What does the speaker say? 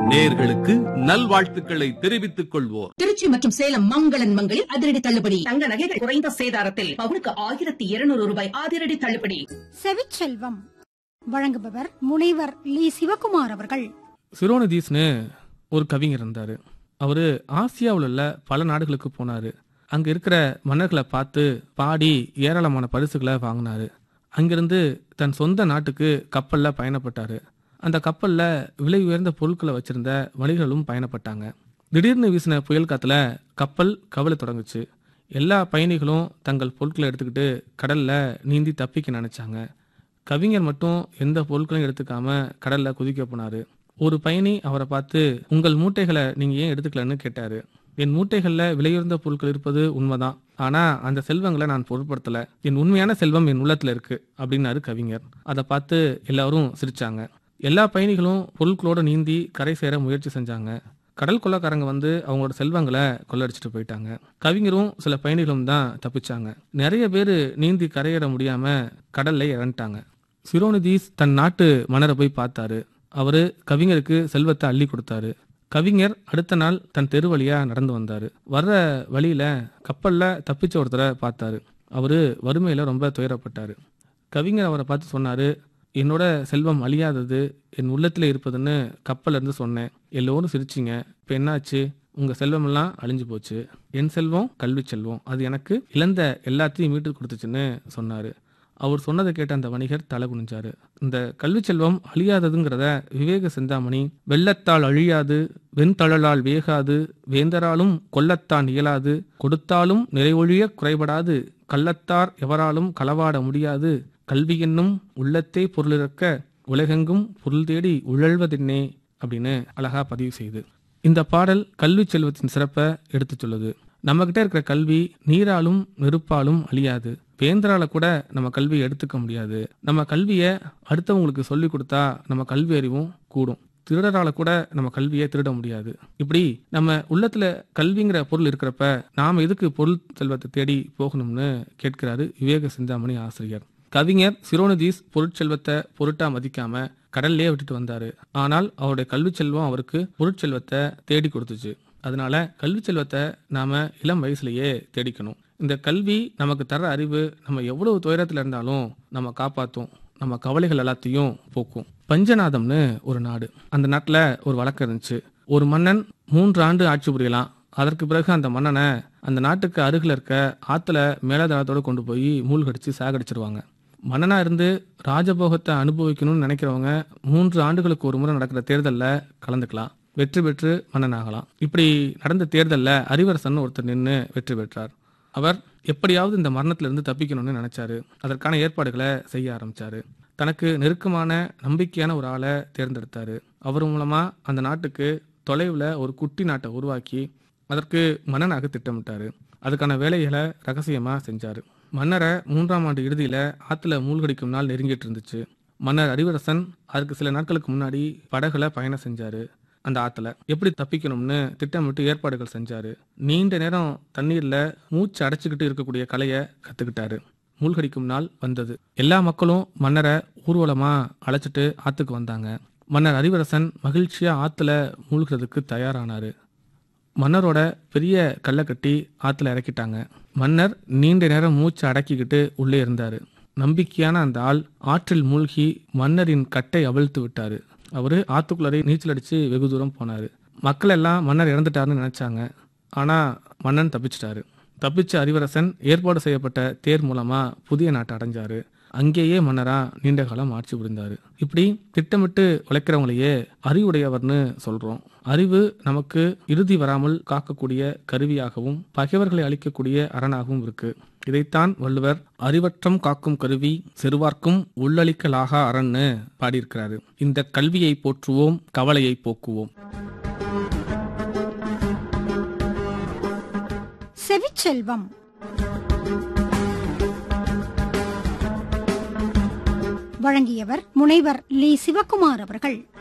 நேர்களுக்கு நல்வாழ்த்துக்களை தெரிவித்துக் கொள்வோர் திருச்சி மற்றும் சேலம் மங்களன் மங்களில் அதிரடி தள்ளுபடி தங்க நகைகள் குறைந்த சேதாரத்தில் பவுனுக்கு ஆயிரத்தி இருநூறு ரூபாய் அதிரடி தள்ளுபடி செவிச்செல்வம் வழங்குபவர் முனைவர் லீ சிவகுமார் அவர்கள் சிரோனிதீஸ்னு ஒரு கவிஞர் இருந்தார் அவர் ஆசியாவில் உள்ள பல நாடுகளுக்கு போனார் அங்கே இருக்கிற மன்னர்களை பார்த்து பாடி ஏராளமான பரிசுகளை வாங்கினார் அங்கிருந்து தன் சொந்த நாட்டுக்கு கப்பலில் பயணப்பட்டார் அந்த கப்பலில் விலை உயர்ந்த பொருட்களை வச்சிருந்த வணிகர்களும் பயணப்பட்டாங்க திடீர்னு வீசின புயல் காத்துல கப்பல் கவலை தொடங்குச்சு எல்லா பயணிகளும் தங்கள் பொருட்களை எடுத்துக்கிட்டு கடல்ல நீந்தி தப்பிக்க நினைச்சாங்க கவிஞர் மட்டும் எந்த பொருட்களையும் எடுத்துக்காம கடல்ல குதிக்க போனாரு ஒரு பயணி அவரை பார்த்து உங்கள் மூட்டைகளை நீங்க ஏன் எடுத்துக்கலன்னு கேட்டாரு என் மூட்டைகள்ல விலையுயர்ந்த பொருட்கள் இருப்பது உண்மைதான் ஆனா அந்த செல்வங்களை நான் பொருட்படுத்தல என் உண்மையான செல்வம் என் உள்ளத்துல இருக்கு அப்படின்னாரு கவிஞர் அதை பார்த்து எல்லாரும் சிரிச்சாங்க எல்லா பயணிகளும் பொருட்களோட நீந்தி கரை சேர முயற்சி செஞ்சாங்க கடல் கொள்ளக்காரங்க வந்து அவங்களோட செல்வங்களை கொள்ளடிச்சிட்டு போயிட்டாங்க கவிஞரும் சில பயணிகளும் தான் தப்பிச்சாங்க நிறைய பேர் நீந்தி கரையேற முடியாம கடல்ல இறந்துட்டாங்க சிரோனிதீஸ் தன் நாட்டு மன்னரை போய் பார்த்தாரு அவரு கவிஞருக்கு செல்வத்தை அள்ளி கொடுத்தாரு கவிஞர் அடுத்த நாள் தன் தெரு வழியா நடந்து வந்தாரு வர்ற வழியில கப்பல்ல தப்பிச்ச ஒருத்தரை பார்த்தாரு அவரு வறுமையில ரொம்ப துயரப்பட்டாரு கவிஞர் அவரை பார்த்து சொன்னாரு என்னோட செல்வம் அழியாதது என் உள்ளத்துல இருப்பதுன்னு கப்பல்ல இருந்து சொன்னேன் எல்லோரும் சிரிச்சிங்க இப்ப என்னாச்சு உங்க செல்வம் எல்லாம் அழிஞ்சு போச்சு என் செல்வம் கல்வி செல்வம் அது எனக்கு இழந்த எல்லாத்தையும் மீட்டு கொடுத்துச்சுன்னு சொன்னாரு அவர் சொன்னதை கேட்ட அந்த வணிகர் தலை குனிஞ்சாரு இந்த கல்வி செல்வம் அழியாததுங்கிறத விவேக சிந்தாமணி வெள்ளத்தால் அழியாது வெண்தழலால் வேகாது வேந்தராலும் கொல்லத்தான் இயலாது கொடுத்தாலும் நிறைவொழிய குறைபடாது கள்ளத்தார் எவராலும் களவாட முடியாது கல்வி என்னும் உள்ளத்தே பொருளிறக்க உலகெங்கும் பொருள் தேடி உழல்வதென்னே அப்படின்னு அழகா பதிவு செய்யுது இந்த பாடல் கல்வி செல்வத்தின் சிறப்பை எடுத்துச் சொல்லுது நம்ம கிட்ட இருக்கிற கல்வி நீராலும் நெருப்பாலும் அழியாது வேந்தரால கூட நம்ம கல்வியை எடுத்துக்க முடியாது நம்ம கல்வியை அடுத்தவங்களுக்கு சொல்லி கொடுத்தா நம்ம கல்வி அறிவும் கூடும் திருடரால கூட நம்ம கல்வியை திருட முடியாது இப்படி நம்ம உள்ளத்துல கல்விங்கிற பொருள் இருக்கிறப்ப நாம எதுக்கு பொருள் செல்வத்தை தேடி போகணும்னு கேட்கிறாரு விவேக சிந்தாமணி ஆசிரியர் கவிஞர் சிரோனிதீஸ் பொருட்செல்வத்தை பொருட்டா மதிக்காம கடல்லே விட்டுட்டு வந்தாரு ஆனால் அவருடைய கல்வி செல்வம் அவருக்கு பொருட்செல்வத்தை தேடி கொடுத்துச்சு அதனால கல்வி செல்வத்தை நாம இளம் வயசுலயே தேடிக்கணும் இந்த கல்வி நமக்கு தர அறிவு நம்ம எவ்வளவு துயரத்துல இருந்தாலும் நம்ம காப்பாத்தும் நம்ம கவலைகள் எல்லாத்தையும் போக்கும் பஞ்சநாதம்னு ஒரு நாடு அந்த நாட்டுல ஒரு வழக்கம் இருந்துச்சு ஒரு மன்னன் மூன்று ஆண்டு ஆட்சி புரியலாம் அதற்கு பிறகு அந்த மன்னனை அந்த நாட்டுக்கு அருகில் இருக்க ஆத்துல மேலதளத்தோட கொண்டு போய் மூழ்கடிச்சு சாகடிச்சிருவாங்க மன்னனா இருந்து ராஜபோகத்தை அனுபவிக்கணும்னு நினைக்கிறவங்க மூன்று ஆண்டுகளுக்கு ஒரு முறை நடக்கிற தேர்தல்ல கலந்துக்கலாம் வெற்றி பெற்று மன்னன் ஆகலாம் இப்படி நடந்த தேர்தல்ல அறிவரசன் ஒருத்தர் நின்று வெற்றி பெற்றார் அவர் எப்படியாவது இந்த மரணத்திலிருந்து தப்பிக்கணும்னு நினைச்சாரு அதற்கான ஏற்பாடுகளை செய்ய ஆரம்பிச்சாரு தனக்கு நெருக்கமான நம்பிக்கையான ஒரு ஆளை தேர்ந்தெடுத்தாரு அவர் மூலமா அந்த நாட்டுக்கு தொலைவுல ஒரு குட்டி நாட்டை உருவாக்கி அதற்கு மன்னனாக திட்டமிட்டாரு அதுக்கான வேலைகளை ரகசியமா செஞ்சாரு மன்னரை மூன்றாம் ஆண்டு இறுதியில ஆத்துல மூழ்கடிக்கும் நாள் நெருங்கிட்டு இருந்துச்சு மன்னர் அறிவரசன் அதுக்கு சில நாட்களுக்கு முன்னாடி படகுல பயணம் செஞ்சாரு அந்த ஆத்துல எப்படி தப்பிக்கணும்னு திட்டமிட்டு ஏற்பாடுகள் செஞ்சாரு நீண்ட நேரம் தண்ணீர்ல மூச்சு அடைச்சுக்கிட்டு இருக்கக்கூடிய கலையை கத்துக்கிட்டாரு மூழ்கடிக்கும் நாள் வந்தது எல்லா மக்களும் மன்னரை ஊர்வலமா அழைச்சிட்டு ஆத்துக்கு வந்தாங்க மன்னர் அறிவரசன் மகிழ்ச்சியா ஆத்துல மூழ்கிறதுக்கு தயாரானாரு மன்னரோட பெரிய கல்லை கட்டி ஆத்துல இறக்கிட்டாங்க மன்னர் நீண்ட நேரம் மூச்சு அடக்கிக்கிட்டு உள்ளே இருந்தாரு நம்பிக்கையான அந்த ஆள் ஆற்றில் மூழ்கி மன்னரின் கட்டை அவிழ்த்து விட்டாரு அவரு ஆத்துக்குள்ளரே நீச்சல் அடிச்சு வெகு தூரம் போனாரு மக்கள் எல்லாம் மன்னர் இறந்துட்டாருன்னு நினைச்சாங்க ஆனா மன்னன் தப்பிச்சிட்டாரு தப்பிச்ச அறிவரசன் ஏற்பாடு செய்யப்பட்ட தேர் மூலமா புதிய நாட்டை அடைஞ்சாரு அங்கேயே மன்னரா நீண்ட காலம் ஆட்சி புரிந்தாரு இப்படி திட்டமிட்டு உழைக்கிறவங்களையே அறிவுடையவர்னு சொல்றோம் அறிவு நமக்கு இறுதி வராமல் காக்கக்கூடிய கருவியாகவும் பகைவர்களை அழிக்கக்கூடிய அரணாகவும் இருக்கு இதைத்தான் வள்ளுவர் அறிவற்றம் காக்கும் கருவி செருவார்க்கும் உள்ளளிக்கலாகா அரண்னு பாடியிருக்கிறாரு இந்த கல்வியை போற்றுவோம் கவலையை போக்குவோம் செவிச்செல்வம் வழங்கியவர் முனைவர் லீ சிவகுமார் அவர்கள்